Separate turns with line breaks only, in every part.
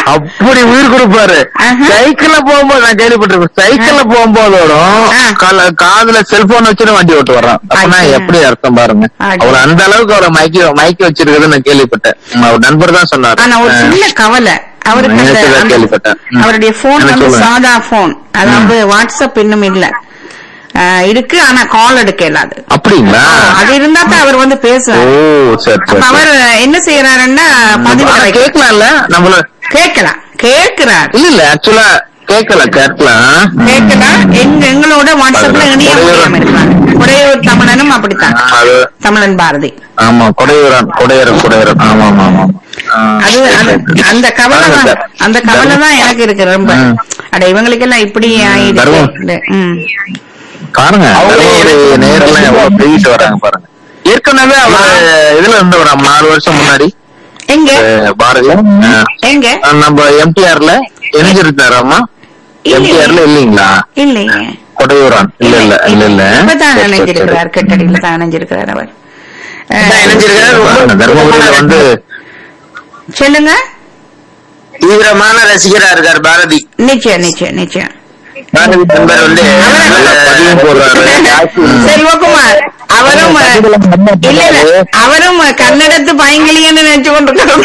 அப்படி உயிர் கொடுப்பாரு
ஆஹா.
சைக்கிள்ல போகும்போது நான் கேள்விப்பட்டிருக்கேன் சைக்கிள்ல போகும்போதோடும்
ஆ.
கால காதுல செல்போன் வச்சுட்டு வண்டி ஓட்டு வர்றான் அப்பனா
ஐயா.
எப்படி அர்த்தம் பாருங்க
ஐயா.
அவர் அந்த அளவுக்கு அவரை மைக்கி மைக்கி வச்சிருக்கிறதுன்னு நான் கேள்விப்பட்டேன் உம், அவர் நண்பர் தான் சொன்னாரு
ஆனா ஒரு
ஆ.
சின்ன கவலை அவருக்கு அந்த-
நேத்து தான்
அந்த-
கேள்விப்பட்டேன். ம்.
அவருடைய போன்
என்ன
வந்து
சொல்லுங்க?
சாதா போன் அதாவது வாட்ஸ்அப் இன்னும் இல்ல ஆ, இருக்கு ஆனா கால் எடுக்க இயலாது
அப்படிங்களா
அது இருந்தா தான் அவர் வந்து
ஓ
பேசுவார்
சரி
அப்ப
சரி
அவர் என்ன செய்யறாருன்னா பதிவு
ஆனா
வைக்க-
கேட்கலாம்ல நம்மள
கேட்கலாம் கேட்கிறார்
இல்ல இல்ல ஆக்சுவலா கேட்கல கேட்கலாம்
கேட்கலாம் எங்க எங்களோட வாட்ஸ்அப்ல இணைய முடியாம இருக்கிறாங்க உடையூர் தமிழனும் அப்படித்தான்
அது
தமிழன் பாரதி
ஆமா கொடையூரன் கொடையூரன் கொடையூரன் ஆமா ஆமா ஆமா ஆ,
அது அது- அந்த கவலை
பாருங்க
தான்
சார்.
அந்த கவலை தான் எனக்கு இருக்கு ரொம்ப
ம்.
அட இவங்களுக்கெல்லாம் இப்படி ஆயிடுச்சு
தருவோம்.
ம்.
பாருங்க தருமபுரி நேரெல்லாம் எவ்வளவு பெருகிட்டு வராங்க பாருங்க ஏற்கனவே அவர் இதுல இருந்தவர் நாலு வருஷம் முன்னாடி
எங்க
அஹ், பாரதிய அஹ்,
எங்க
நம்ம எம்டிஆர்ல இணைஞ்சிருந்தாராமா எம்டிஆர்ல இல்லீங்களா
இல்லைங்க
கொடையூரான் இல்ல இல்ல இல்ல இல்ல
இப்பதான்
சரி, சரி, சரி.
இணைஞ்சிருக்கிறார் கெட்டடியில தான் இணைஞ்சிருக்கிறார் அவர்
இப்பதான் இணைஞ்சிருக்காரு. பாருங்க, தர்மபுரியில வந்து
சொல்லுங்க
தீவிரமான ரசிகரா இருக்கார் பாரதி
நிச்சயம் நிச்சயம் நிச்சயம்
பாரதி நண்பர் வந்து
பதிவும் போடுறாரு
செல்வகுமார் அவரும் இல்ல இல்ல அவரும் கன்னடத்து பைங்கிலியன்னு நினைச்சு கொண்டிருக்கிறோம்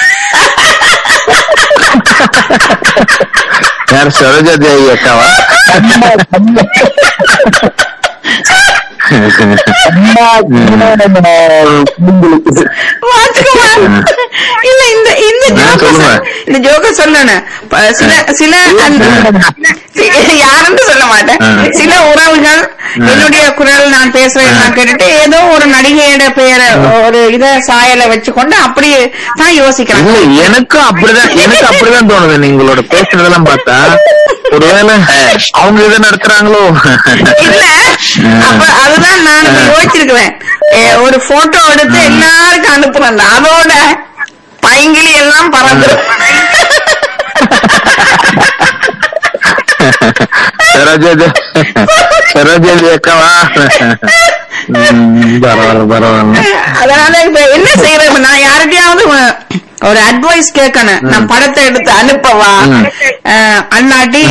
யார் சரோஜா தேவி அக்காவா
வாத்துக்குமார் இல்ல இந்த இந்த
ஆ,
ஜோக்க
சொல்லுங்க.
இந்த ஜோக்க சொல்லணும் ப- சில சில அந்த- சி- யாருன்னு சொல்ல மாட்டேன்
ஆ.
சில உறவுகள் என்னுடைய குரல் நான் பேசுறேன் நான் கேட்டுட்டு ஏதோ ஒரு நடிகையோட பெயரை ஒரு இத சாயலை வச்சுக்கொண்டு அப்படி தான் யோசிக்கிறாங்க
இல்ல எனக்கும் அப்படிதான் எனக்கு அப்படிதான் தோணுது நீங்களோட பேசுறதெல்லாம் பார்த்தா ஒருவேளை அவங்க இதை நடத்துறாங்களோ
இல்ல அப்ப அதுதான் நான் இப்ப யோசிச்சிருக்கிறேன் ஏ, ஒரு போட்டோ எடுத்து எல்லாருக்கும் அனுப்புறேன் அதோட பைங்கிலி எல்லாம் பறந்துரும்
சரோஜா தே- சரோஜா தேவி அக்காவா ம், பரவாயில்ல பரவாயில்ல
அதனால இப்ப என்ன செய்யறது நான் யார்கிட்டயாவது ஒ- ஒரு அட்வைஸ் கேட்கணும் நான் படத்தை எடுத்து அனுப்பவா
ம்.
அஹ், அண்ணாட்டி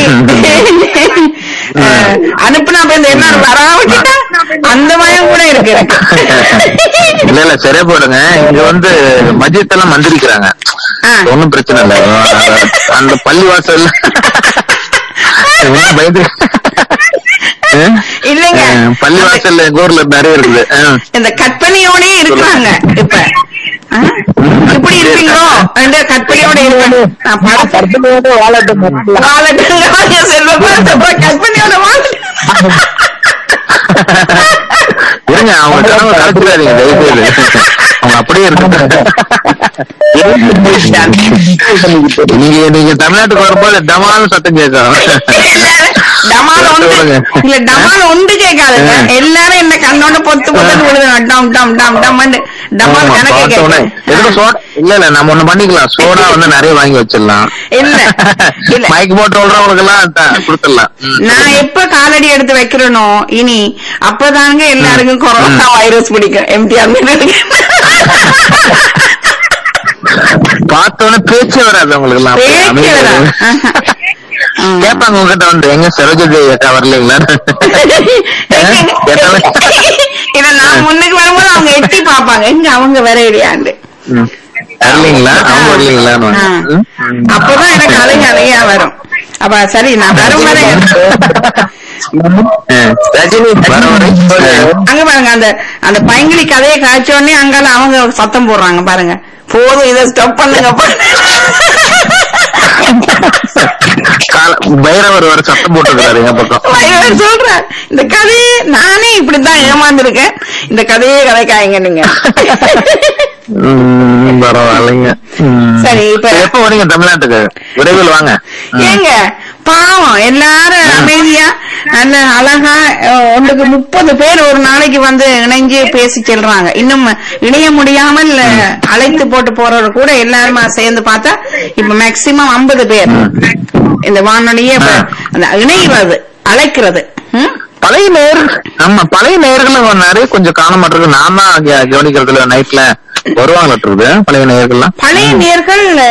அஹ், அனுப்புனா அப்ப இந்த என்ன வராவிட்டா அந்த பயம் கூட இருக்கு எனக்கு
இல்ல இல்ல சரியா போடுங்க இங்க வந்து மதியத்தெல்லாம் மந்திரிக்கிறாங்க
ஆ.
ஒண்ணும் பிரச்சனை இல்ல அந்த பள்ளி வாசல் பயந்து
இல்லைங்க.
பள்ளி வாசல்ல எங்க ஊர்ல நிறைய இருக்குது ஆ.
இந்த கற்பனையோடயே இருக்கிறாங்க இப்ப ஆ? இப்படி இருப்பீங்களோ ரெண்டு கற்பனையோட இருக்காங்க நான் படத்தை
கற்பனையோட வாழட்டும்
வாழட்டும் செல்வம் கற்பனையோட வாழட்டும்
இருங்க அவங்க கனவு கலந்துடாதீங்க தயவு செய்து அவங்க அப்படியே இருக்கு நீங்க நீங்க தமிழ்நாட்டுக்கு வரும்போது டமாலும் சத்தம் கேட்கும்
டமால் ஒன்று இல்ல டமால் ஒன்று கேட்காதுங்க எல்லாரும் என்ன கண்ணோட பொத்து பொத்து விழுதுங்க டம் டம் டம் டம் டமால்
ஆமா,
கணக்கே
பார்த்த உடனே, எதுக்கு
கேட்கும்
சோடா இல்ல இல்ல நம்ம ஒண்ணு பண்ணிக்கலாம் சோடா வந்து நிறைய வாங்கி வச்சிடலாம்
இல்ல, இல்ல.
மைக் போட்டு விடுறவங்களுக்கு எல்லாம் த- கொடுத்துடலாம் ம்.
நான் எப்ப காலடி எடுத்து வைக்கிறேனோ இனி அப்பதாங்க எல்லாருக்கும் கொரோனா வைரஸ் பிடிக்கும் எம்டிஆர்
பார்த்த உடனே பேச்சே வராது உங்களுக்கு எல்லாம் அப்படியே
பேச்சு
அமைதியா
வரா.
இருக்கு.
ஆஹா. ஆ.
கேட்பாங்க உங்ககிட்ட வந்து எங்க சரோஜா தேவி அக்கா வரலீங்களா கேட்டாலே
இத நான் முன்னுக்கு வரும்போது அவங்க எட்டி பாப்பாங்க எங்க அவங்க வர இல்லையாண்டு
ம். வரலீங்களா அவங்க வரலீங்களான்னு
ஆ.
ம்.
அப்பதான் எனக்கு அழகு அழகா வரும் அப்ப சரி நான் வரும் வரை
ஆ. ரஜினி வர வரை
அங்க பாருங்க அந்த அந்த பைங்கிலி கதையை காய்ச்ச உடனே அங்கால அவங்க சத்தம் போடுறாங்க பாருங்க போதும் இதை ஸ்டாப் பண்ணுங்க
கால- பைரவர் வர சத்தம் போட்டுருக்காரு எங்க பக்கம்
இவர் சொல்றார் இந்த கதையை நானே இப்படித்தான் ஏமாந்துருக்கேன் இந்த கதையே கதைக்காயங்க நீங்க
ம், பரவாயில்லைங்க ம்.
சரி, இப்ப-
எப்ப வரீங்க தமிழ்நாட்டுக்கு விரைவில் வாங்க ம்.
ஏங்க பாவம் எல்லாரும் அமைதியா நல்ல அழகா அஹ், ஒன்றுக்கு முப்பது பேர் ஒரு நாளைக்கு வந்து இணைஞ்சு பேசி செல்றாங்க இன்னும் இணைய முடியாமல் அஹ், அழைத்து போட்டு போறவர் கூட எல்லாருமா சேர்ந்து பார்த்தா இப்ப மேக்சிமம் ஐம்பது பேர் இந்த வானொலியே இப்ப அந்த இணைவது அழைக்கிறது ம்?
பழைய நேர் ஆமா பழைய நேர்களும் நிறைய கொஞ்சம் காண மாட்டிருக்கு நான் தான் கவனிக்கிறதுல நைட்ல வருவாங்களாட்டு இருக்குது பழைய நேர்கள்லாம்
பழைய நேர்கள்